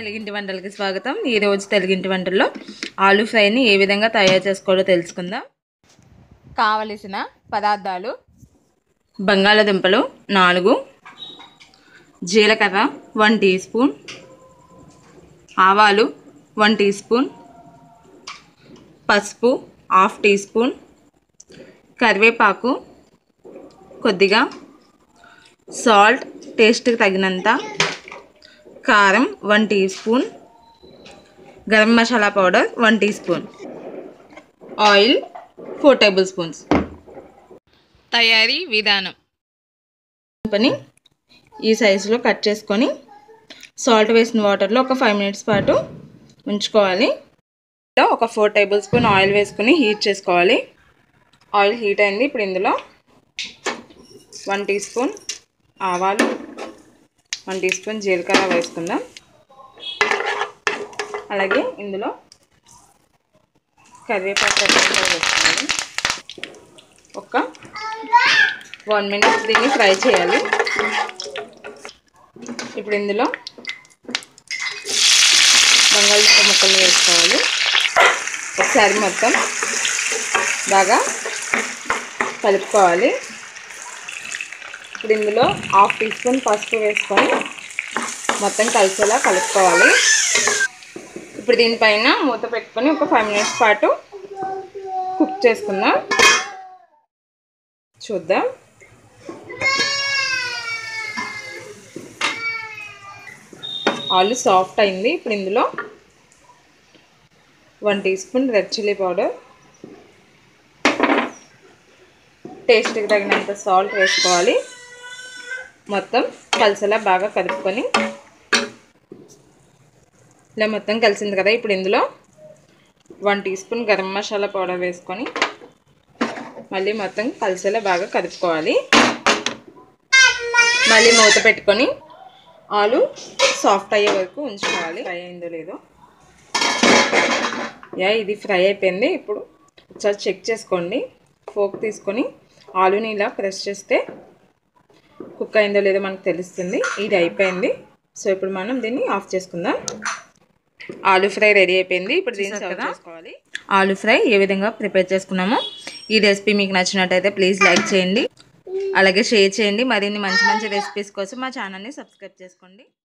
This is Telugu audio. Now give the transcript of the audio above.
తెలుగింటి వంటలకి స్వాగతం ఈరోజు తెలుగింటి వంటల్లో ఆలు ఫ్రైని ఏ విధంగా తయారు చేసుకోవాలో తెలుసుకుందాం కావలసిన పదార్థాలు బంగాళాదుంపలు నాలుగు జీలకర్ర వన్ టీ స్పూన్ ఆవాలు వన్ టీ స్పూన్ పసుపు హాఫ్ టీ స్పూన్ కరివేపాకు కొద్దిగా సాల్ట్ టేస్ట్కి తగినంత కారం one teaspoon garam masala powder one teaspoon oil four tablespoons తయారీ విధానం పని ఈ సైజులో కట్ చేసుకొని సాల్ట్ వేసిన వాటర్లో ఒక ఫైవ్ మినిట్స్ పాటు ఉంచుకోవాలి ఒక ఫోర్ టేబుల్ స్పూన్ ఆయిల్ వేసుకొని హీట్ చేసుకోవాలి ఆయిల్ హీట్ అయింది ఇప్పుడు ఇందులో వన్ టీ స్పూన్ ఆవాలు వన్ టీ స్పూన్ జీలకర్ర వేసుకుందాం అలాగే ఇందులో కరివేపాకు కూడా వేసుకోవాలి ఒక వన్ మినిట్ దీన్ని ఫ్రై చేయాలి ఇప్పుడు ఇందులో బంగాళదుంప ముక్కలు వేసుకోవాలి ఒకసారి మొత్తం బాగా కలుపుకోవాలి ఇప్పుడు ఇందులో హాఫ్ టీ స్పూన్ పసుపు వేసుకొని మొత్తం కలిసేలా కలుపుకోవాలి ఇప్పుడు దీనిపైన మూత పెట్టుకొని ఒక ఫైవ్ మినిట్స్ పాటు కుక్ చేసుకుందాం చూద్దాం ఆలు సాఫ్ట్ అయింది ఇప్పుడు ఇందులో one teaspoon red chilli powder టేస్ట్కి తగినంత సాల్ట్ వేసుకోవాలి మొత్తం కలిసేలా బాగా కలుపుకొని ఇలా మొత్తం కలిసింది కదా ఇప్పుడు ఇందులో one teaspoon garam masala powder వేసుకొని మళ్ళీ మొత్తం కలిసేలా బాగా కలుపుకోవాలి మళ్ళీ మూత పెట్టుకొని ఆలు సాఫ్ట్ అయ్యే వరకు ఉంచుకోవాలి ఫ్రై అయిందో లేదో యా ఇది ఫ్రై అయిపోయింది ఇప్పుడు ఒకసారి చెక్ చేసుకోండి ఫోక్ తీసుకొని ఆలుని ఇలా ప్రెస్ చేస్తే కుక్ అయిందో లేదో మనకు తెలుస్తుంది ఇది అయిపోయింది సో ఇప్పుడు మనం దీన్ని ఆఫ్ చేసుకుందాం ఆలు ఫ్రై రెడీ అయిపోయింది ఇప్పుడు దీన్ని సర్వ్ చేసుకోవాలి ఆలు ఫ్రై ఏ విధంగా ప్రిపేర్ చేసుకున్నామో ఈ రెసిపీ మీకు నచ్చినట్టయితే ప్లీజ్ లైక్ చేయండి అలాగే షేర్ చేయండి మరిన్ని మంచి మంచి రెసిపీస్ కోసం మా ఛానల్ని సబ్స్క్రైబ్ చేసుకోండి